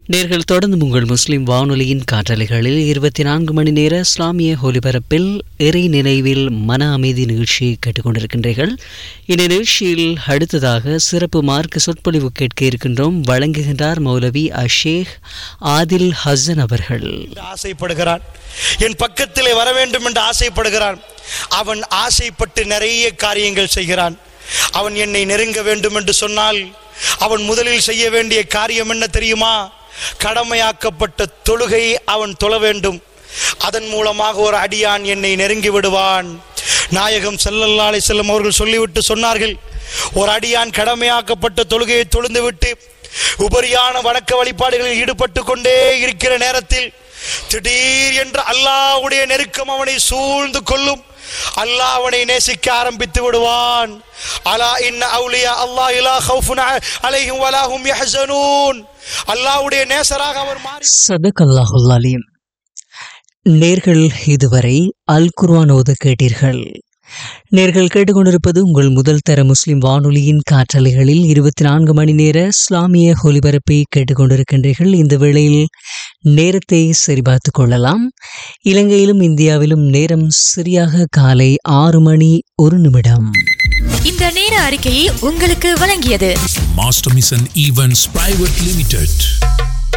நேர்கள் தொடர்ந்து உங்கள் முஸ்லிம் வானொலியின் காற்றலைகளில் இருபத்தி நான்கு மணி நேர இஸ்லாமிய ஒலிபரப்பில் இறை நினைவில் மன அமைதி நிகழ்ச்சியை கேட்டுக்கொண்டிருக்கின்றீர்கள் இந்த நிகழ்ச்சியில் அடுத்ததாக சிறப்பு மார்க்க சொற்பொழிவு கேட்க இருக்கின்றோம் வழங்குகின்றார் மௌலவி அஷேக் ஆதில் ஹசன் அவர்கள் என்று ஆசைப்படுகிறான் என் பக்கத்திலே வர வேண்டும் என்று ஆசைப்படுகிறான் அவன் ஆசைப்பட்டு நிறைய காரியங்கள் செய்கிறான் அவன் என்னை நெருங்க வேண்டும் என்று சொன்னால் அவன் முதலில் செய்ய வேண்டிய காரியம் என்ன தெரியுமா கடமையாக்கப்பட்ட தொழுகையை அவன் தொழ வேண்டும் அதன் மூலமாக ஒரு அடியான் என்னை நெருங்கி விடுவான் நாயகம் ஸல்லல்லாஹு அலைஹி செல்லம் அவர்கள் சொல்லிவிட்டு சொன்னார்கள் ஒரு அடியான் கடமையாக்கப்பட்ட தொழுகையை தொழுந்துவிட்டு உபரியான வணக்க வழிபாடுகளில் ஈடுபட்டு கொண்டே இருக்கிற நேரத்தில் திடீர் என்று அல்லாஹ்வுடைய நெருக்கம் அவனை சூழ்ந்து கொள்ளும் அல்லாஹ் அவனை நேசிக்க ஆரம்பித்து விடுவான் அலா இன்ன அவுலியா அல்லாஹ் இலா ஹவுஃபுன் அ- அலைஹிம் வலா ஹும் யஹ்ஸனூன் அல்லாஹ்வுடைய நேசராக அவர் மாறி சதகல்லாஹுல் அலீம் நேர்கள் இதுவரை அல் குர்ஆன் ஓத கேட்டீர்கள் நேர்கள் கேட்டுக்கொண்டிருப்பது உங்கள் முதல் தர முஸ்லிம் வானொலியின் காற்றலைகளில் இருபத்தி நான்கு மணி நேர இஸ்லாமிய ஒலிபரப்பை கேட்டுக்கொண்டிருக்கின்றீர்கள் இந்த வேளையில் நேரத்தை சரிபார்த்துக் கொள்ளலாம் இலங்கையிலும் இந்தியாவிலும் நேரம் சரியாக காலை ஆறு மணி ஒரு நிமிடம் இந்த நேர அறிக்கையை உங்களுக்கு வழங்கியது Master Mission Events Private Limited.